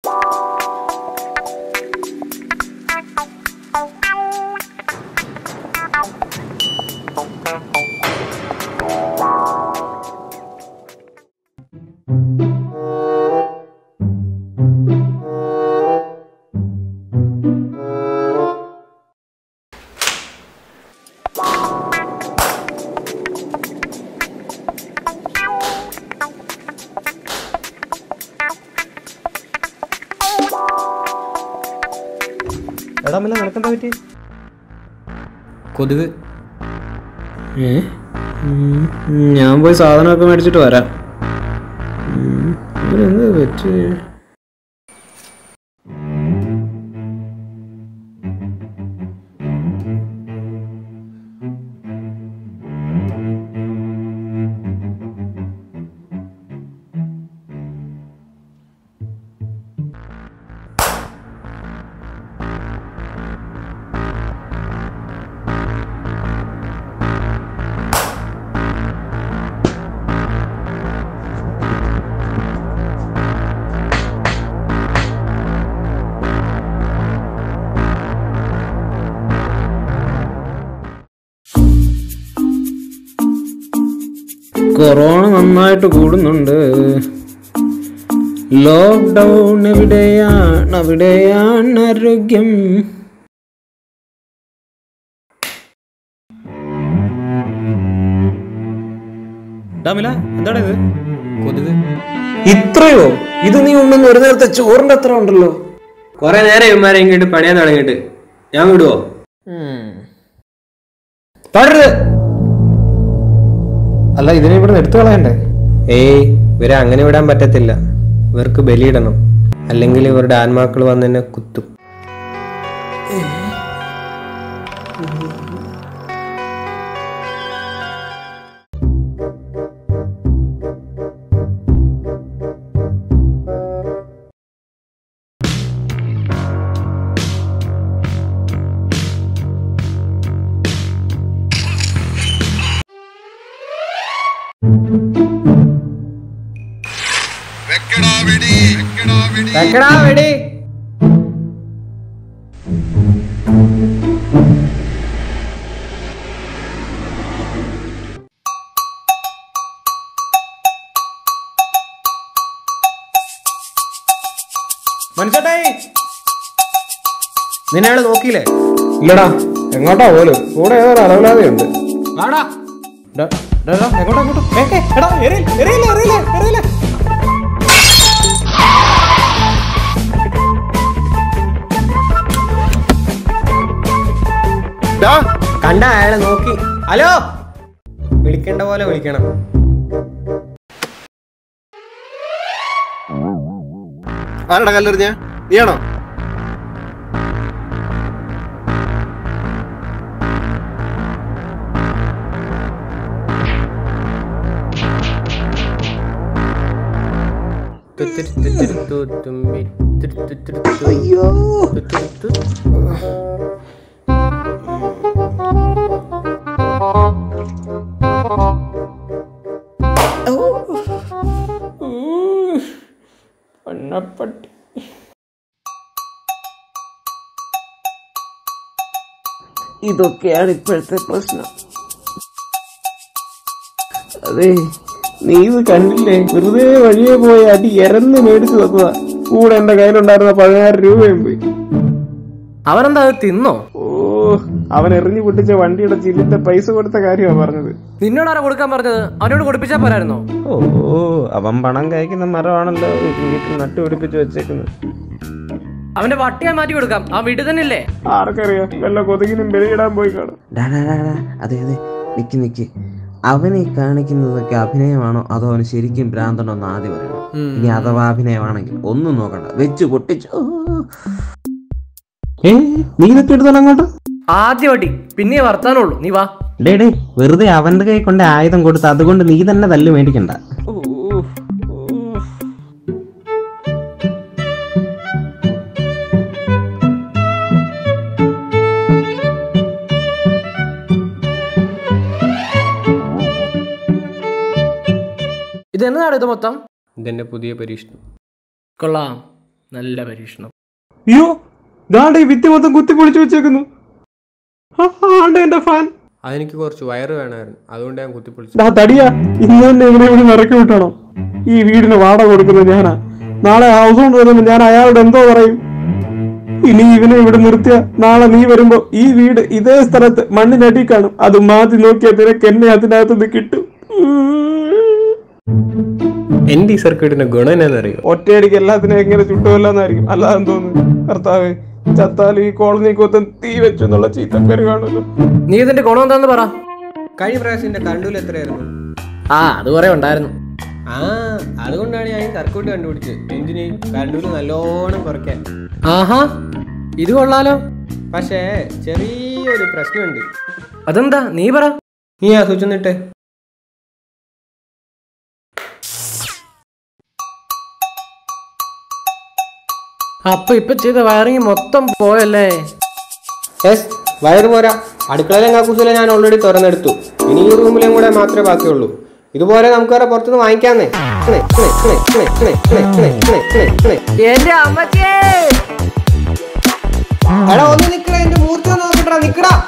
എടാ മില്ല നിനക്കെന്താ പറ്റി കൊതുക് ഏ ഉം, ഞാൻ പോയി സാധനമൊക്കെ മേടിച്ചിട്ട് വരാം ഉം, ഇവനെന്ത് പറ്റി കൊറോണ നന്നായിട്ട് കൂടുന്നുണ്ട് ലോക്ക്ഡൗൺ എവിടെയാണ് അവിടെയാണ് ആരോഗ്യം ഡാമില എന്താടാ ഇത് കൊതുക് ഇത്രയോ ഇത് നീ ഉണ്ടെന്ന് ഒരു നേരത്തെ ചോറിന്റെ അത്ര ഉണ്ടല്ലോ കുറെ നേരം ഇവന്മാരെ ഇങ്ങോട്ട് പണിയാൻ തുടങ്ങിയിട്ട് ഞാൻ വിടുവോ പാടരുത് അല്ല ഇതിനെ ഇവിടെ എടുത്തു കളയണ്ടേ ഏയ് ഇവരെ അങ്ങനെ വിടാൻ പറ്റത്തില്ല ഇവർക്ക് ബലിയിടണം അല്ലെങ്കിൽ ഇവരുടെ ആത്മാക്കൾ വന്ന് എന്നെ കുത്തും വെക്കടാ വെടി വെക്കടാ വെടി വെക്കടാ വെടി മനസ്സിലായി നിന്നെ അയാൾ നോക്കിയില്ലേ ഇല്ലടാ എങ്ങോട്ടാ പോലും കൂടെ ഏതോ ഒരു അലവലാതെയുണ്ട് വാടാ ഡാ, ഡാ, ഡാ, എങ്ങോട്ടാ എങ്ങോട്ടാ ഏ, ഏ, എടാ എറിയില്ല എറിയില്ല എറിയില്ല എറിയില്ല ഡാ, കണ്ട അയാളെ നോക്കി ഹലോ വിളിക്കേണ്ട പോലെ വിളിക്കണം ആരടാ കല്ലെറിഞ്ഞ നീയാണോ പണ്ണപ്പട്ടി ഇതൊക്കെയാണ് ഇപ്പോഴത്തെ പ്രശ്നം അതെ നീ ഇത് കണ്ടില്ലേ വെറുതെ വഴിയെ പോയി അടി എരന്ന് മേടിച്ചു തന്നതാ കൂടെ എന്റെ കയ്യിലുണ്ടായിരുന്ന പതിനായിരം രൂപയും പോയി അവനെന്താ അത് തിന്നോ ഓ അവൻ എറിഞ്ഞു പൊട്ടിച്ച വണ്ടിയുടെ ചില്ലിന്റെ പൈസ കൊടുത്ത കാര്യമാണ് പറഞ്ഞത് നിന്നോടാരാ കൊടുക്കാൻ പറഞ്ഞത് അവനോട് കൊടുപ്പിച്ചാ പോരായിരുന്നോ ഓ അവൻ പണം കഴിക്കുന്ന മരമാണല്ലോ വീട്ടിൽ നട്ടുപിടിപ്പിച്ച് വെച്ചേക്കുന്നത് അവന്റെ പട്ടിയാ മാറ്റി കൊടുക്കാം ആ വീട്ടിൽ തന്നെ ഇല്ലേ ആർക്കറിയാം വല്ല കൊതുകിനും ബലിയിടാൻ പോയി കാണും ഡാ ഡാ ഡാ ഡാ. അതെ അതെ നിക്ക് നിക്ക് അവനെ കാണിക്കുന്നതൊക്കെ അഭിനയമാണോ അതോ അവന് ശരിക്കും ഭ്രാന്തണോ എന്ന് ആദ്യം പറയണം ഇനി അഥവാ അഭിനയമാണെങ്കിൽ ഒന്നും നോക്കണ്ട വെച്ച് പൊട്ടിച്ചു ഏ നീ ഇതൊക്കെ എടുത്തോളാം അങ്ങോട്ട് ആദ്യമായിട്ട് പിന്നെ വർത്താനുള്ളൂ നീ വാ ഡേ ഡേ വെറുതെ അവന്റെ കൈ കൊണ്ട് ആയുധം കൊടുത്ത് അതുകൊണ്ട് നീ തന്നെ തല്ല് മേടിക്കണ്ട ഇതെന്നതാണ് ഇത് മൊത്തം ഇതെന്റെ പുതിയ പരീക്ഷണം കൊള്ളാം നല്ല പരീക്ഷണം അയ്യോ ദാണ്ട് ഈ ഭിത്തി മൊത്തം കുത്തി പൊളിച്ചു വെച്ചേക്കുന്നു ആ, ആണ്ട് എന്റെ ഫാൻ അതെനിക്ക് കുറച്ച് വയറ് വേണമായിരുന്നു അതുകൊണ്ട് ഞാൻ കുത്തിപ്പൊളിച്ചു ഡാ തടിയാ ഇന്ന് തന്നെ എങ്ങനെ ഇവിടെ ഇറക്കി വിട്ടണം ഈ വീടിന് വാടക കൊടുക്കുന്നത് ഞാനാ നാളെ ഹൗസ് ഓണർ വരുമ്പോ ഞാൻ അയാളോട് എന്തോ പറയും ഇനി ഇവനെ ഇവിടെ നിർത്തിയ നാളെ നീ വരുമ്പോ ഈ വീട് ഇതേ സ്ഥലത്ത് മണ്ണിനടി കാണും അത് മാറ്റി നോക്കിയാൽ നിനക്ക് എന്നെ അതിനകത്ത് നിന്ന് കിട്ടും എന്റെ ഈ സർക്യൂട്ടിന്റെ ഗുണം എന്നാന്നറിയോ ഒറ്റയടിക്ക് എല്ലാത്തിനും എങ്ങനെ ചുട്ടുമല്ലാന്നായിരിക്കും അല്ലാതെ തോന്നുന്നു കർത്താവേ ചത്താലും ഈ കോളനി കൊത്തൻ തീ വെച്ചു എന്നുള്ള ചീത്തപ്പേര് കാണുമല്ലോ നീ ഇതിന്റെ ഗുണം എന്താന്ന് പറ കഴിഞ്ഞ പ്രാവശ്യത്തിന്റെ കണ്ടൂൽ എത്രയായിരുന്നു ആ അത് കുറെ ഉണ്ടായിരുന്നു ആ അതുകൊണ്ടാണ് ഞാൻ ഈ സർക്യൂട്ട് കണ്ടുപിടിച്ചത് എന്തിന് കണ്ടൂല് നല്ലോണം കുറയ്ക്കാൻ ആഹാ ഇത് കൊള്ളാലോ പക്ഷേ ചെറിയൊരു പ്രശ്നമുണ്ട് അതെന്താ നീ പറ നീ ആ സ്വിച്ച് നിട്ടെ അപ്പൊ ഇപ്പൊ ചെയ്ത വയറിങ് മൊത്തം പോയല്ലേ യെസ് വയറ് പോരാ അടുക്കളയിലെ കാക്കൂസിലെ ഞാൻ ഓൾറെഡി തുറന്നെടുത്തു ഇനി ഈ റൂമിലും കൂടെ മാത്രമേ ബാക്കിയുള്ളൂ ഇതുപോലെ നമുക്ക് വേറെ പുറത്തുനിന്ന് വാങ്ങിക്കാന്നേ ഇണെ, ഇണെ, ഇണെ, ഇണെ, ഇണെ, ഇണെ, ഇണെ, ഇണെ, ഇണെ, ഇണെ. എന്റെ അമ്മച്ചേ എടാ ഒന്ന് നിക്കടാ എന്റെ മൂർത്തി ഒന്ന് നോക്കട്ടാ നിക്കടാ